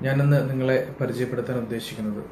ഞാനിന്ന് നിങ്ങളെ പരിചയപ്പെടുത്താൻ ഉദ്ദേശിക്കുന്നത്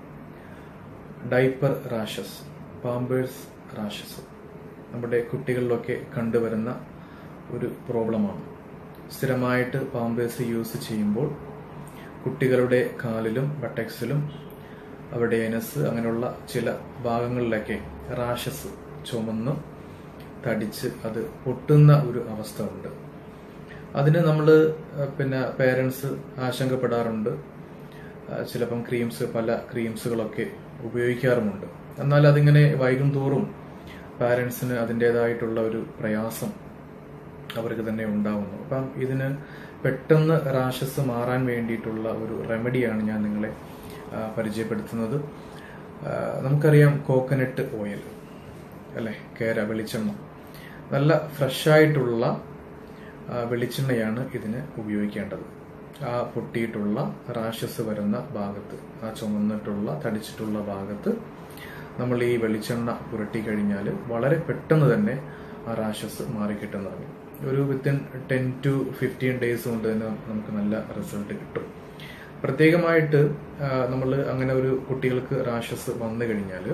ഡൈപ്പർ റാഷസ് പാമ്പേഴ്സ് റാഷസ് നമ്മുടെ കുട്ടികളിലൊക്കെ കണ്ടുവരുന്ന ഒരു പ്രോബ്ലമാണ് സ്ഥിരമായിട്ട് പാമ്പേഴ്സ് യൂസ് ചെയ്യുമ്പോൾ കുട്ടികളുടെ കാലിലും ബട്ടക്സിലും അവിടെ എനസ് അങ്ങനെയുള്ള ചില ഭാഗങ്ങളിലൊക്കെ റാഷസ് ചുമന്ന് തടിച്ച് അത് പൊട്ടുന്ന ഒരു അവസ്ഥ ഉണ്ട് അതിന് നമ്മൾ പിന്നെ പേരൻസ് ആശങ്കപ്പെടാറുണ്ട് ആ, ചിലപ്പം ക്രീംസ് പല ക്രീംസുകളൊക്കെ ഉപയോഗിക്കാറുമുണ്ട് എന്നാൽ അതിങ്ങനെ വൈകും തോറും പാരൻസിന് അതിൻ്റെതായിട്ടുള്ള ഒരു പ്രയാസം അവർക്ക് തന്നെ ഉണ്ടാവുന്നു അപ്പം ഇതിന് പെട്ടെന്ന് റാഷസ് മാറാൻ വേണ്ടിയിട്ടുള്ള ഒരു റെമഡിയാണ് ഞാൻ നിങ്ങളെ ആ, പരിചയപ്പെടുത്തുന്നത് ആ, നമുക്കറിയാം കോക്കനട്ട് ഓയിൽ അല്ലെ കേര വെളിച്ചെണ്ണ നല്ല ഫ്രഷായിട്ടുള്ള ആ, വെളിച്ചെണ്ണയാണ് ഇതിന് ഉപയോഗിക്കേണ്ടത് ആ പൊട്ടിയിട്ടുള്ള റാഷസ് വരുന്ന ഭാഗത്ത് ആ ചുമന്നിട്ടുള്ള തടിച്ചിട്ടുള്ള ഭാഗത്ത് നമ്മൾ ഈ വെളിച്ചെണ്ണ പുരട്ടി കഴിഞ്ഞാൽ വളരെ പെട്ടെന്ന് തന്നെ ആ റാഷസ് മാറിക്കിട്ടുന്നതാണ് ഒരു within ten to fifteen days കൊണ്ട് തന്നെ നമുക്ക് നല്ല റിസൾട്ട് കിട്ടും പ്രത്യേകമായിട്ട് നമ്മൾ അങ്ങനെ ഒരു കുട്ടികൾക്ക് റാഷസ് വന്നു കഴിഞ്ഞാൽ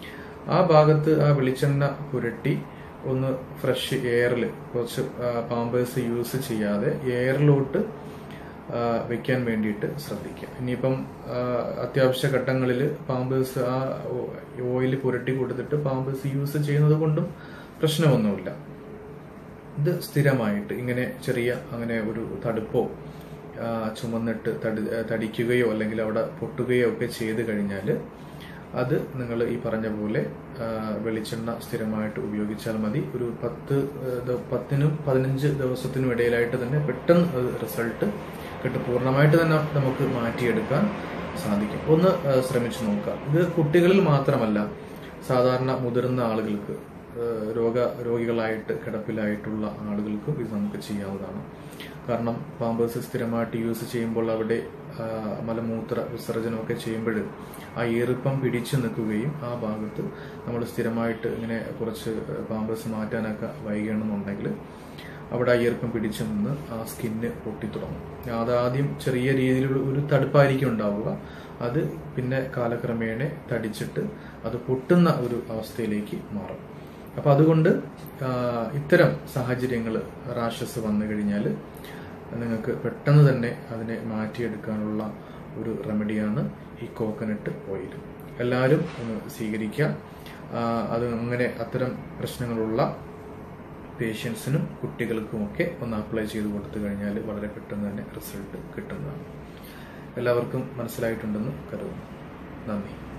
ആ ഭാഗത്ത് ആ വെളിച്ചെണ്ണ പുരട്ടി ഒന്ന് ഫ്രഷ് എയറിൽ കുറച്ച് പാമ്പേഴ്സ് യൂസ് ചെയ്യാതെ എയറിലോട്ട് ആ, വെക്കാൻ വേണ്ടിയിട്ട് ശ്രദ്ധിക്കുക ഇനിയിപ്പം ആ, അത്യാവശ്യ ഘട്ടങ്ങളിൽ പാമ്പേഴ്സ് ആ ഓയിൽ പുരട്ടി കൊടുത്തിട്ട് പാമ്പേഴ്സ് യൂസ് ചെയ്യുന്നത് കൊണ്ടും പ്രശ്നമൊന്നുമില്ല ഇത് സ്ഥിരമായിട്ട് ഇങ്ങനെ ചെറിയ അങ്ങനെ ഒരു തടുപ്പോ ആ, ചുമന്നിട്ട് തടി തടിക്കുകയോ അല്ലെങ്കിൽ അവിടെ പൊട്ടുകയോ ഒക്കെ ചെയ്ത് കഴിഞ്ഞാൽ അത് നിങ്ങൾ ഈ പറഞ്ഞ പോലെ ആ, വെളിച്ചെണ്ണ സ്ഥിരമായിട്ട് ഉപയോഗിച്ചാൽ മതി ഒരു പത്ത് ആ, ദ- പത്തിനും പതിനഞ്ച് ദിവസത്തിനും ഇടയിലായിട്ട് തന്നെ പെട്ടെന്ന് റിസൾട്ട് കിട്ടും പൂർണ്ണമായിട്ട് തന്നെ നമുക്ക് മാറ്റിയെടുക്കാൻ സാധിക്കും ഒന്ന് ആ, ശ്രമിച്ചു നോക്കാം ഇത് കുട്ടികളിൽ മാത്രമല്ല സാധാരണ മുതിർന്ന ആളുകൾക്ക് ഏഹ് രോഗ രോഗികളായിട്ട് കിടപ്പിലായിട്ടുള്ള ആളുകൾക്കും ഇത് നമുക്ക് ചെയ്യാവുന്നതാണ് കാരണം പാമ്പേഴ്സ് സ്ഥിരമായിട്ട് യൂസ് ചെയ്യുമ്പോൾ അവിടെ ആ, മലമൂത്ര വിസർജനമൊക്കെ ചെയ്യുമ്പോൾ ആ ഈർപ്പം പിടിച്ചു നിൽക്കുകയും ആ ഭാഗത്ത് നമ്മൾ സ്ഥിരമായിട്ട് ഇങ്ങനെ കുറച്ച് പാമ്പേഴ്സ് മാറ്റാനൊക്കെ വൈകണമെന്നുണ്ടെങ്കിൽ അവിടെ ആ ഈർപ്പം പിടിച്ചു നിന്ന് ആ സ്കിന്ന് പൊട്ടിത്തുടങ്ങും അതാദ്യം ചെറിയ രീതിയിലുള്ള ഒരു തടുപ്പായിരിക്കും ഉണ്ടാവുക അത് പിന്നെ കാലക്രമേണ തടിച്ചിട്ട് അത് പൊട്ടുന്ന ഒരു അവസ്ഥയിലേക്ക് മാറും അപ്പൊ അതുകൊണ്ട് ആ, ഇത്തരം സാഹചര്യങ്ങൾ റാഷസ് വന്നു കഴിഞ്ഞാൽ നിങ്ങൾക്ക് പെട്ടെന്ന് തന്നെ അതിനെ മാറ്റിയെടുക്കാനുള്ള ഒരു റെമഡിയാണ് ഈ കോക്കനട്ട് ഓയിൽ എല്ലാവരും ഒന്ന് സ്വീകരിക്കുക ആ, അത് അങ്ങനെ അത്തരം പ്രശ്നങ്ങളുള്ള പേഷ്യൻസിനും കുട്ടികൾക്കുമൊക്കെ ഒന്ന് അപ്ലൈ ചെയ്ത് കൊടുത്തു കഴിഞ്ഞാൽ വളരെ പെട്ടെന്ന് തന്നെ റിസൾട്ട് കിട്ടുന്നതാണ് എല്ലാവർക്കും മനസ്സിലായിട്ടുണ്ടെന്ന് കരുതുന്നു നന്ദി